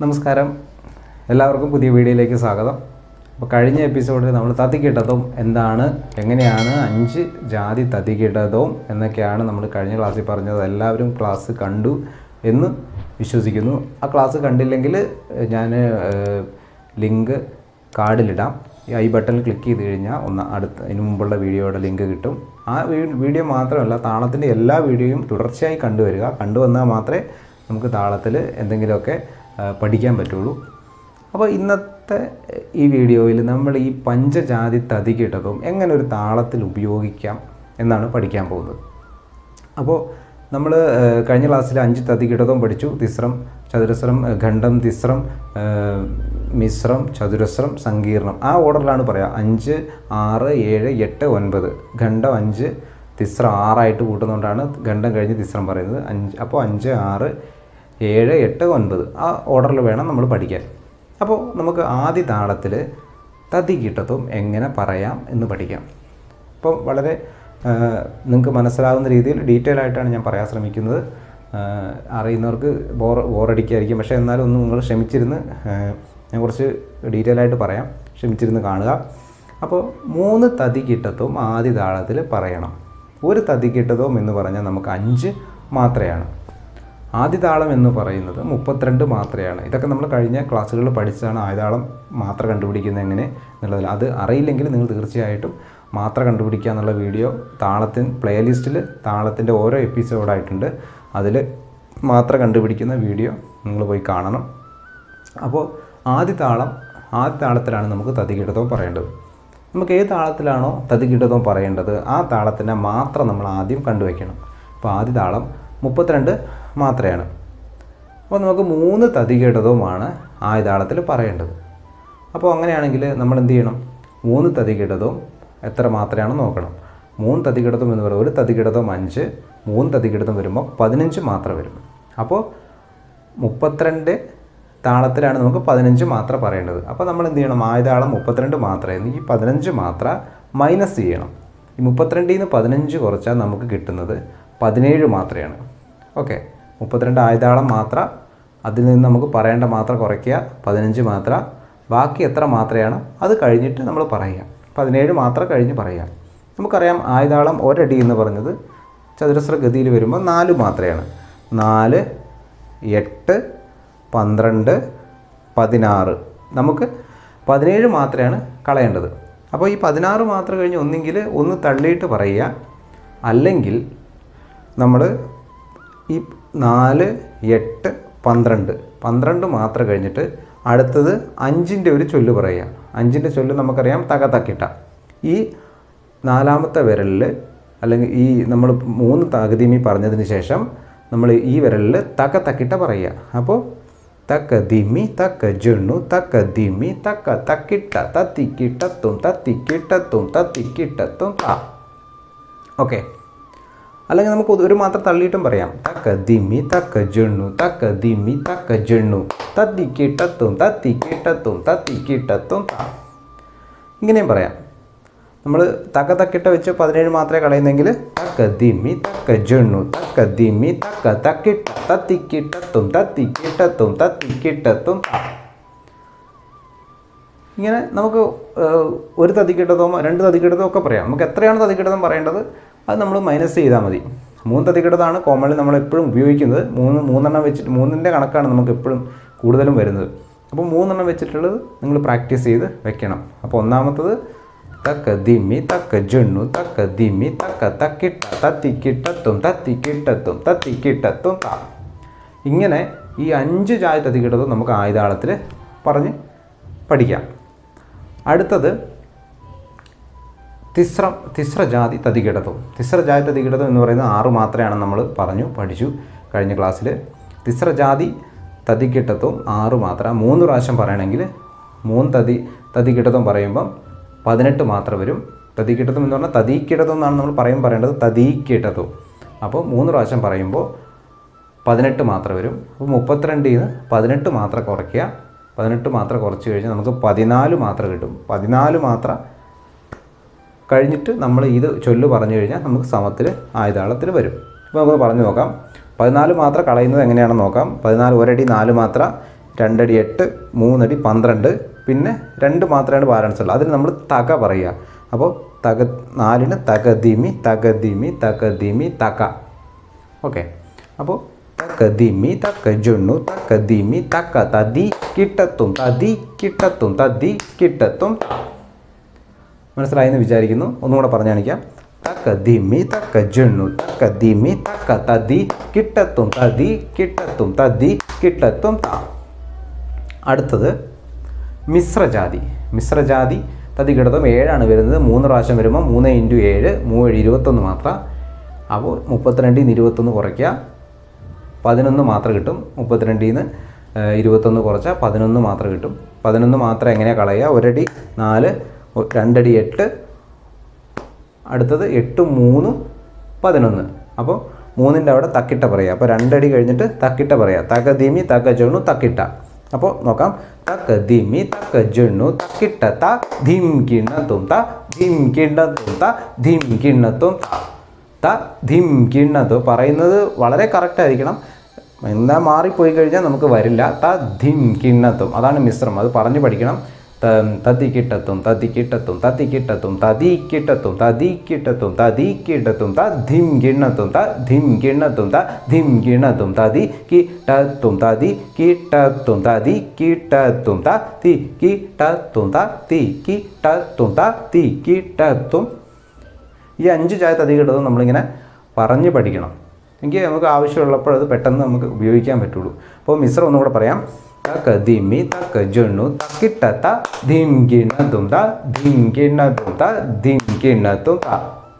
നമസ്കാരം എല്ലാവർക്കും പുതിയ വീഡിയോയിലേക്ക് സ്വാഗതം അപ്പോൾ കഴിഞ്ഞ എപ്പിസോഡിൽ നമ്മൾ തത്തിക്കിട്ടതും എന്താണ് എങ്ങനെയാണ് അഞ്ച് ജാതി തത്തിക്കിട്ടതും എന്നൊക്കെയാണ് നമ്മൾ കഴിഞ്ഞ ക്ലാസ്സിൽ പറഞ്ഞത് എല്ലാവരും ക്ലാസ് കണ്ടു എന്ന് വിശ്വസിക്കുന്നു ആ ക്ലാസ് കണ്ടില്ലെങ്കിൽ ഞാൻ ലിങ്ക് കാർഡിലിടാം ഈ ഐ ബട്ടണിൽ ക്ലിക്ക് ചെയ്ത് കഴിഞ്ഞാൽ ഒന്ന് അടുത്ത ഇതിനു മുമ്പുള്ള വീഡിയോയുടെ ലിങ്ക് കിട്ടും ആ വീ- വീഡിയോ മാത്രമല്ല താളത്തിൻ്റെ എല്ലാ വീഡിയോയും തുടർച്ചയായി കണ്ടുവരിക കണ്ടുവന്നാൽ മാത്രമേ നമുക്ക് താളത്തിൽ എന്തെങ്കിലുമൊക്കെ ആ, പഠിക്കാൻ പറ്റുള്ളൂ അപ്പോൾ ഇന്നത്തെ ഈ വീഡിയോയിൽ നമ്മൾ ഈ പഞ്ചജാതി തതികിട്ടതും എങ്ങനെ ഒരു താളത്തിൽ ഉപയോഗിക്കാം എന്നാണ് പഠിക്കാൻ പോകുന്നത് അപ്പോൾ നമ്മൾ കഴിഞ്ഞ ക്ലാസ്സിൽ അഞ്ച് തതികിടതം പഠിച്ചു തിസ്രം ചതുരസ്രം ഏഹ്, ഖണ്ഡം തിസ്രം ഏഹ്, മിശ്രം ചതുരസ്രം സങ്കീർണം ആ ഓർഡറിലാണ് പറയുക അഞ്ച് ആറ് ഏഴ് എട്ട് ഒൻപത് ഖണ്ഡം അഞ്ച് തിസ്രം ആറായിട്ട് കൂട്ടുന്നതുകൊണ്ടാണ് ഖണ്ഡം കഴിഞ്ഞ് തിസ്രം പറയുന്നത് അഞ്ച് അപ്പോൾ അഞ്ച് ആറ് ഏഴ് എട്ട് ഒൻപത് ആ ഓർഡറിൽ വേണം നമ്മൾ പഠിക്കാൻ അപ്പോൾ നമുക്ക് ആദ്യ താളത്തിൽ തതികിട്ടതും എങ്ങനെ പറയാം എന്ന് പഠിക്കാം അപ്പം വളരെ നിങ്ങൾക്ക് മനസ്സിലാവുന്ന രീതിയിൽ ഡീറ്റെയിൽ ആയിട്ടാണ് ഞാൻ പറയാൻ ശ്രമിക്കുന്നത് ആ, അറിയുന്നവർക്ക് ബോർ ബോറടിക്കായിരിക്കും പക്ഷേ എന്നാലും ഒന്ന് നിങ്ങൾ ക്ഷമിച്ചിരുന്ന് ആ, ഞാൻ കുറച്ച് ഡീറ്റെയിൽ ആയിട്ട് പറയാം ക്ഷമിച്ചിരുന്ന് കാണുക അപ്പോൾ മൂന്ന് തതികിട്ടത്തും ആദ്യ താളത്തിൽ പറയണം ഒരു തതികിട്ടതും എന്ന് പറഞ്ഞാൽ നമുക്ക് അഞ്ച് മാത്രയാണ് ആദ്യ താളം എന്ന് പറയുന്നത് മുപ്പത്തിരണ്ട് മാത്രയാണ് ഇതൊക്കെ നമ്മൾ കഴിഞ്ഞ ക്ലാസ്സുകളിൽ പഠിച്ചതാണ് ആദ്യതാളം മാത്ര കണ്ടുപിടിക്കുന്നത് എങ്ങനെ എന്നുള്ളതിൽ അത് അറിയില്ലെങ്കിൽ നിങ്ങൾ തീർച്ചയായിട്ടും മാത്ര കണ്ടുപിടിക്കുക എന്നുള്ള വീഡിയോ താളത്തിൻ പ്ലേലിസ്റ്റിൽ താളത്തിൻ്റെ ഓരോ എപ്പിസോഡായിട്ടുണ്ട് അതിൽ മാത്ര കണ്ടുപിടിക്കുന്ന വീഡിയോ നിങ്ങൾ പോയി കാണണം അപ്പോൾ ആദ്യ താളം ആദ്യ താളത്തിലാണ് നമുക്ക് തതികിടതവും പറയേണ്ടത് നമുക്ക് ഏത് താളത്തിലാണോ തതികിടതവും പറയേണ്ടത് ആ താളത്തിനെ മാത്രം നമ്മൾ ആദ്യം കണ്ടുവയ്ക്കണം അപ്പോൾ ആദ്യ താളം മുപ്പത്തിരണ്ട് മാത്രയാണ് അപ്പോൾ നമുക്ക് മൂന്ന് തതികിടതവുമാണ് ആദ്യ താളത്തിൽ പറയേണ്ടത് അപ്പോൾ അങ്ങനെയാണെങ്കിൽ നമ്മൾ എന്ത് ചെയ്യണം മൂന്ന് തതികിടതവും എത്ര മാത്രയാണ് നോക്കണം മൂന്ന് തതികിടതം എന്ന് പറയുന്നത് ഒരു തതികിടതം അഞ്ച് മൂന്ന് തതികിടതം വരുമ്പോൾ പതിനഞ്ച് മാത്രം വരും അപ്പോൾ മുപ്പത്തിരണ്ട് താളത്തിലാണ് നമുക്ക് പതിനഞ്ച് മാത്ര പറയേണ്ടത് അപ്പോൾ നമ്മൾ എന്ത് ചെയ്യണം ആദ്യ താളം മുപ്പത്തിരണ്ട് മാത്രമായിരുന്നു ഈ പതിനഞ്ച് മാത്ര മൈനസ് ചെയ്യണം ഈ മുപ്പത്തിരണ്ടിൽ നിന്ന് പതിനഞ്ച് കുറച്ചാൽ നമുക്ക് കിട്ടുന്നത് പതിനേഴ് മാത്രയാണ് ഓക്കെ മുപ്പത്തിരണ്ട് ആയുധാളം മാത്ര അതിൽ നിന്ന് നമുക്ക് പറയേണ്ട മാത്ര കുറയ്ക്കുക പതിനഞ്ച് മാത്ര ബാക്കി എത്ര മാത്രയാണ് അത് കഴിഞ്ഞിട്ട് നമ്മൾ പറയുക പതിനേഴ് മാത്ര കഴിഞ്ഞ് പറയുക നമുക്കറിയാം ആയുധാളം ഒരടി എന്ന് പറഞ്ഞത് ചതുരശ്ര ഗതിയിൽ വരുമ്പോൾ നാല് മാത്രയാണ് നാല് എട്ട് പന്ത്രണ്ട് പതിനാറ് നമുക്ക് പതിനേഴ് മാത്രമാണ് കളയേണ്ടത് അപ്പോൾ ഈ പതിനാറ് മാത്രം കഴിഞ്ഞ് ഒന്നെങ്കിൽ ഒന്ന് തള്ളിയിട്ട് പറയുക അല്ലെങ്കിൽ നമ്മൾ ഈ നാല് എട്ട് പന്ത്രണ്ട് പന്ത്രണ്ട് മാത്രം കഴിഞ്ഞിട്ട് അടുത്തത് അഞ്ചിൻ്റെ ഒരു ചൊല്ല് പറയുക അഞ്ചിൻ്റെ ചൊല്ല് നമുക്കറിയാം തക തക്കിട്ട ഈ നാലാമത്തെ വിരലിൽ അല്ലെങ്കിൽ ഈ നമ്മൾ മൂന്ന് തകതിമി പറഞ്ഞതിന് ശേഷം നമ്മൾ ഈ വിരലിൽ തക്ക തക്കിട്ട പറയുക അപ്പോൾ തക്ക ദിമി തക്ക ജണ്ണു തക്ക ദിമി തക്ക തക്കിട്ട തത്തിക്കിട്ടത്തും തത്തിക്കിട്ടത്തും തത്തിക്കിട്ടത്തും താ ഓക്കെ അല്ലെങ്കിൽ നമുക്ക് ഒരു മാത്രം തള്ളിയിട്ടും പറയാം തക്ക ദിമ്മി തക്ക ജണ്ണു തക്ക ദിമ്മി തക്ക ജണ്ണു തത്തിക്കിട്ടത്തും തത്തിക്കിട്ടത്തും തത്തിക്കിട്ടത്തും താ ഇങ്ങനെയും പറയാം നമ്മൾ തക്ക തക്കിട്ട വെച്ച് പതിനേഴ് മാത്രമേ കളയുന്നെങ്കിൽ തക്ക ദിമ്മി തക്ക ജണ്ണു തക്ക ദിമ്മി തക്ക തക്കിട്ട തത്തിക്കിട്ടത്തും തത്തിക്കിട്ടത്തും തത്തിക്കിട്ടത്തും താ ഇങ്ങനെ നമുക്ക് ഏഹ്, ഒരു തതിക്കിട്ടതോ രണ്ട് തതിക്കിട്ടതോ ഒക്കെ പറയാം നമുക്ക് എത്രയാണ് തതിക്കിട്ടതം പറയേണ്ടത് അത് നമ്മൾ മൈനസ് ചെയ്താൽ മതി മൂന്ന് തതിക്കിട്ടതാണ് കോമൺലി നമ്മൾ എപ്പോഴും ഉപയോഗിക്കുന്നത് മൂന്ന് മൂന്നെണ്ണം വെച്ചിട്ട് മൂന്നിൻ്റെ കണക്കാണ് നമുക്ക് എപ്പോഴും കൂടുതലും വരുന്നത് അപ്പോൾ മൂന്നെണ്ണം വെച്ചിട്ടുള്ളത് നിങ്ങൾ പ്രാക്ടീസ് ചെയ്ത് വെക്കണം അപ്പോൾ ഒന്നാമത്തത് തക്ക ദിമ്മി തക്ക ജണ്ണു തക്ക ദിമ്മി തക്ക തക്കിട്ട തത്തിക്കിട്ടത്തും തത്തിക്കിട്ടത്തും തത്തിക്കിട്ടത്തും താ ഇങ്ങനെ ഈ അഞ്ച് ചായ തതികിടതും നമുക്ക് ആയുധാളത്തിൽ പറഞ്ഞ് പഠിക്കാം അടുത്തത് തിസ്രം തിസ്രജാതി തതികിടതും തിസ്രജാതി തതികിടതും എന്ന് പറയുന്നത് ആറ് മാത്രമാണ് നമ്മൾ പറഞ്ഞു പഠിച്ചു കഴിഞ്ഞ ക്ലാസ്സിൽ തിസ്രജാതി തതികിട്ടത്തും ആറ് മാത്രം മൂന്ന് പ്രാവശ്യം പറയണമെങ്കിൽ മൂന്ന് തതി തതികിടതും പറയുമ്പം പതിനെട്ട് മാത്രം വരും തതികിട്ടതും എന്ന് പറഞ്ഞാൽ തതീക്കിടതും എന്നാണ് നമ്മൾ പറയും പറയേണ്ടത് തതീക്കിട്ടതും അപ്പോൾ മൂന്ന് പ്രാവശ്യം പറയുമ്പോൾ പതിനെട്ട് മാത്രം വരും അപ്പോൾ മുപ്പത്തിരണ്ടിൽ നിന്ന് പതിനെട്ട് മാത്രം കുറയ്ക്കുക പതിനെട്ട് മാത്രം കുറച്ച് കഴിഞ്ഞാൽ നമുക്ക് പതിനാല് മാത്രം കിട്ടും പതിനാല് മാത്രം കഴിഞ്ഞിട്ട് നമ്മൾ ഇത് ചൊല്ല് പറഞ്ഞു കഴിഞ്ഞാൽ നമുക്ക് സമത്തിൽ ആയുധാളത്തിൽ വരും ഇപ്പോൾ നമുക്ക് പറഞ്ഞു നോക്കാം പതിനാല് മാത്ര കളയുന്നത് എങ്ങനെയാണെന്ന് നോക്കാം പതിനാല് ഒരടി നാല് മാത്ര രണ്ടടി എട്ട് മൂന്നടി പന്ത്രണ്ട് പിന്നെ രണ്ട് മാത്രമാണ് ബാലൻസ് ഉള്ളത് അതിന് നമ്മൾ തക പറയുക അപ്പോൾ തക നാലിന് തകതിമി തകതിമി തകതിമി തക ഓക്കെ അപ്പോൾ തക്കതിമി തക്കജുണ്ണു തക്കതിമി തക്ക തതി കിട്ടത്തും തതി കിട്ടത്തും തതി കിട്ടത്തും മനസ്സിലായെന്ന് വിചാരിക്കുന്നു ഒന്നുകൂടെ പറഞ്ഞു കാണിക്കാം തക്ക ദിമി തക്ക ജണ്ണു തക്ക ദിമി തക്ക തതി കിട്ടത്തും തതി കിട്ടത്തും തതി കിട്ടത്തും ത അടുത്തത് മിശ്രജാതി മിശ്രജാതി തതി കിടത്തും ഏഴാണ് വരുന്നത് മൂന്ന് പ്രാവശ്യം വരുമ്പോൾ മൂന്ന് ഇൻറ്റു ഏഴ് മൂഴ് ഇരുപത്തൊന്ന് മാത്രം അപ്പോൾ മുപ്പത്തിരണ്ടിൽ നിന്ന് ഇരുപത്തൊന്ന് കുറയ്ക്കുക പതിനൊന്ന് മാത്രം കിട്ടും മുപ്പത്തിരണ്ടിൽ നിന്ന് ഏഹ്, ഇരുപത്തൊന്ന് കുറച്ചാൽ പതിനൊന്ന് മാത്രം കിട്ടും പതിനൊന്ന് മാത്രം എങ്ങനെയാണ് കളയുക ഒരടി നാല് ഒ- രണ്ടടി എട്ട് അടുത്തത് എട്ട് മൂന്ന് പതിനൊന്ന് അപ്പോൾ മൂന്നിൻ്റെ അവിടെ തക്കിട്ട പറയുക അപ്പോൾ രണ്ടടി കഴിഞ്ഞിട്ട് തക്കിട്ട പറയുക തക്ക ദിമി തക്ക ജണു തക്കിട്ട അപ്പോൾ നോക്കാം തക്ക ദിമി തക്ക ജണു തക്കിട്ട ത ധിം കിണ്ണത്തും ത ധിം കിണ്ണത്തും ത ധിം കിണ്ണത്തും ത ത ധിം കിണ്ണത്തു പറയുന്നത് വളരെ കറക്റ്റ് ആയിരിക്കണം എന്താ മാറിപ്പോയി കഴിഞ്ഞാൽ നമുക്ക് വരില്ല ത ധിം കിണ്ണത്തും അതാണ് മിശ്രം അത് പറഞ്ഞു പഠിക്കണം ത- തതി കിട്ടത്തും തതി കിട്ടത്തും തതി കിട്ടത്തും തതി കിട്ടത്തും തതി കിട്ടത്തും തതി കിട്ടത്തും ത ധിം കിണ്ണത്തും ത ധിം കിണ്ണത്തും ത ധിം കിണ്ണത്തും തതി കിട്ടത്തും തതി കിട്ടത്തും തതി കിട്ടത്തും ത തി കിട്ടത്തും ത തി കിട്ടത്തും ത തി കിട്ടത്തും ഈ അഞ്ച് ചായ തതി കിട്ടുന്നത് നമ്മളിങ്ങനെ പറഞ്ഞ് പഠിക്കണം എങ്കിൽ നമുക്ക് ആവശ്യമുള്ളപ്പോൾ അത് പെട്ടെന്ന് നമുക്ക് ഉപയോഗിക്കാൻ പറ്റുള്ളൂ അപ്പോൾ മിശ്രം ഒന്നുകൂടെ പറയാം തക്ക ദിമി തക്ക ജണ്ണു തക്കിട്ട ത ധിം കിണ്ണത്തും ത ധിം കിണ്ണത്തും ത ധിം കിണ്ണത്തും ത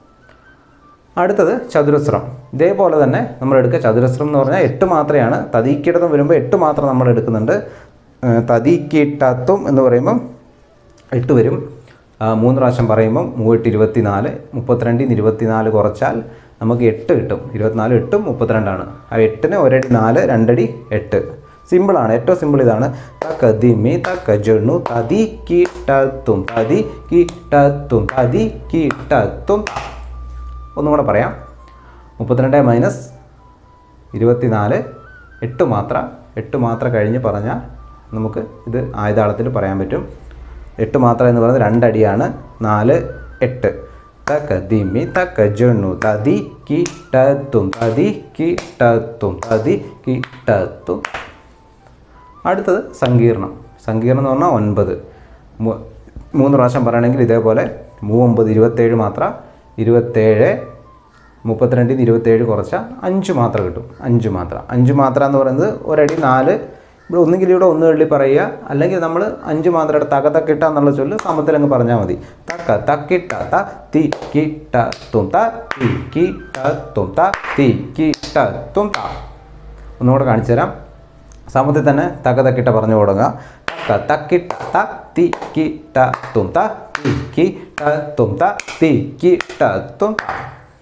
അടുത്തത് ചതുരസ്രം ഇതേപോലെ തന്നെ നമ്മൾ എടുക്കുക ചതുരസ്രം എന്ന് പറഞ്ഞാൽ എട്ട് മാത്രയാണ് തതിക്കിടത്തും വരുമ്പോൾ എട്ട് മാത്രം നമ്മൾ എടുക്കുന്നുണ്ട് ഏഹ് തതിക്കിട്ടത്തും എന്ന് പറയുമ്പം എട്ട് വരും ആ, മൂന്ന് പ്രാവശ്യം പറയുമ്പം മൂവെട്ട് ഇരുപത്തി നാല് മുപ്പത്തിരണ്ടിൽ നിന്ന് ഇരുപത്തിനാല് കുറച്ചാൽ നമുക്ക് എട്ട് കിട്ടും ഇരുപത്തിനാല് എട്ടും മുപ്പത്തിരണ്ടാണ് ആ എട്ടിന് ഒരടി നാല് രണ്ടടി എട്ട് സിമ്പിളാണ് ഏറ്റവും സിമ്പിൾ ഇതാണ് തക്ക ദിമി തക്ക ജണ്ണു തതി കീട്ടത്തും തതി കീട്ടത്തും തതി കീട്ടത്തും ഒന്നും കൂടെ പറയാം മുപ്പത്തിരണ്ട് മൈനസ് ഇരുപത്തിനാല് എട്ട് മാത്ര എട്ട് മാത്ര കഴിഞ്ഞ് പറഞ്ഞാൽ നമുക്ക് ഇത് ആയുധാളത്തിൽ പറയാൻ പറ്റും എട്ട് മാത്ര എന്ന് പറയുന്നത് രണ്ടടിയാണ് നാല് എട്ട് തക്ക ദിമി തക്ക ജണ്ണു തതി കിട്ടത്തും തതി കിട്ടത്തും തതി കിട്ടത്തും അടുത്തത് സങ്കീർണം സങ്കീർണം എന്ന് പറഞ്ഞാൽ ഒൻപത് മൂ- മൂന്ന് പ്രാവശ്യം പറയണമെങ്കിൽ ഇതേപോലെ മൂവൊമ്പത് ഇരുപത്തേഴ് മാത്ര ഇരുപത്തേഴ് മുപ്പത്തിരണ്ടിൽ നിന്ന് ഇരുപത്തേഴ് കുറച്ചാൽ അഞ്ച് മാത്ര കിട്ടും അഞ്ച് മാത്ര അഞ്ച് മാത്ര എന്ന് പറയുന്നത് ഒരടി നാല് ഇവിടെ ഒന്നുകിൽ ഇവിടെ ഒന്ന് എള്ളി പറയുക അല്ലെങ്കിൽ നമ്മൾ അഞ്ച് മാത്ര എടുത്ത് തക തക്കിട്ട എന്നുള്ള ചൊല്ല് സമത്തിൽ അങ്ങ് പറഞ്ഞാൽ മതി തക്ക തക്കിട്ട ത തി കിട്ട തും ത തി കിട്ട തും ത തി കിട്ട തും ത ഒന്നുകൂടെ കാണിച്ചു തരാം സമത്തിൽ തന്നെ തക്ക തക്കിട്ട പറഞ്ഞു തുടങ്ങുക തക്ക തക്കിട്ട ത തി കിട്ട തും ത തി കിട്ട തും ത തി കിട്ട തും ത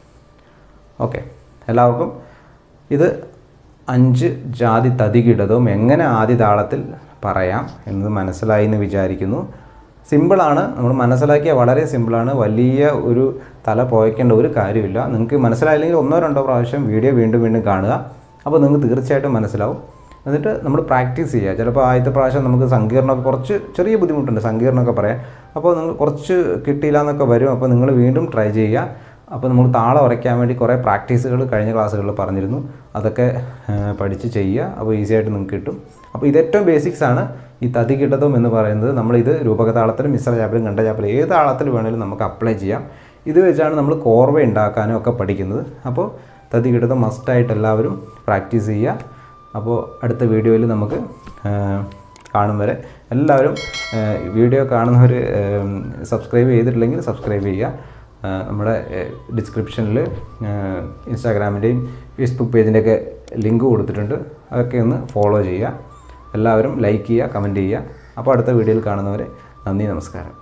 ഓക്കെ എല്ലാവർക്കും ഇത് അഞ്ച് ജാതി തതികിടതും എങ്ങനെ ആദ്യ താളത്തിൽ പറയാം എന്ന് മനസ്സിലായി എന്ന് വിചാരിക്കുന്നു സിമ്പിളാണ് നമ്മൾ മനസ്സിലാക്കിയ വളരെ സിമ്പിളാണ് വലിയ ഒരു തല പോയിക്കേണ്ട ഒരു കാര്യമില്ല നിങ്ങൾക്ക് മനസ്സിലായില്ലെങ്കിൽ ഒന്നോ രണ്ടോ പ്രാവശ്യം വീഡിയോ വീണ്ടും വീണ്ടും കാണുക അപ്പോൾ നിങ്ങൾക്ക് തീർച്ചയായിട്ടും മനസ്സിലാവും എന്നിട്ട് നമ്മൾ പ്രാക്ടീസ് ചെയ്യുക ചിലപ്പോൾ ആദ്യത്തെ പ്രാവശ്യം നമുക്ക് സങ്കീർണമൊക്കെ കുറച്ച് ചെറിയ ബുദ്ധിമുട്ടുണ്ട് സങ്കീർണമൊക്കെ പറയാം അപ്പോൾ നിങ്ങൾ കുറച്ച് കിട്ടിയില്ല എന്നൊക്കെ വരും അപ്പോൾ നിങ്ങൾ വീണ്ടും ട്രൈ ചെയ്യുക അപ്പോൾ നമ്മൾ താളം ഉറയ്ക്കാൻ വേണ്ടി കുറേ പ്രാക്ടീസുകൾ കഴിഞ്ഞ ക്ലാസ്സുകളിൽ പറഞ്ഞിരുന്നു അതൊക്കെ ആ, പഠിച്ച് ചെയ്യുക അപ്പോൾ ഈസി ആയിട്ട് നിങ്ങൾക്ക് കിട്ടും അപ്പോൾ ഇത് ഏറ്റവും ബേസിക്സ് ആണ് ഈ തതി കിട്ടതും എന്ന് പറയുന്നത് നമ്മളിത് രൂപകതാളത്തിലും മിശ്ര ചാപ്പലും കണ്ട ചാപ്പലും ഏത് താളത്തിൽ വേണമെങ്കിലും നമുക്ക് അപ്ലൈ ചെയ്യാം ഇത് വെച്ചാണ് നമ്മൾ കോർവ ഉണ്ടാക്കാനും ഒക്കെ പഠിക്കുന്നത് അപ്പോൾ തതി കിട്ടതും മസ്റ്റായിട്ട് എല്ലാവരും പ്രാക്ടീസ് ചെയ്യുക അപ്പോൾ അടുത്ത വീഡിയോയിൽ നമുക്ക് ആ, കാണും വരെ എല്ലാവരും ആ, വീഡിയോ കാണുന്നവർ സബ്സ്ക്രൈബ് ചെയ്തിട്ടില്ലെങ്കിൽ സബ്സ്ക്രൈബ് ചെയ്യുക ആ, നമ്മുടെ ഡിസ്ക്രിപ്ഷനിൽ ഇൻസ്റ്റാഗ്രാമിൻ്റെയും ഫേസ്ബുക്ക് പേജിൻ്റെയൊക്കെ ലിങ്ക് കൊടുത്തിട്ടുണ്ട് അതൊക്കെ ഒന്ന് ഫോളോ ചെയ്യുക എല്ലാവരും ലൈക്ക് ചെയ്യുക കമൻറ്റ് ചെയ്യുക അപ്പോൾ അടുത്ത വീഡിയോയിൽ കാണുന്നവരെ നന്ദി നമസ്കാരം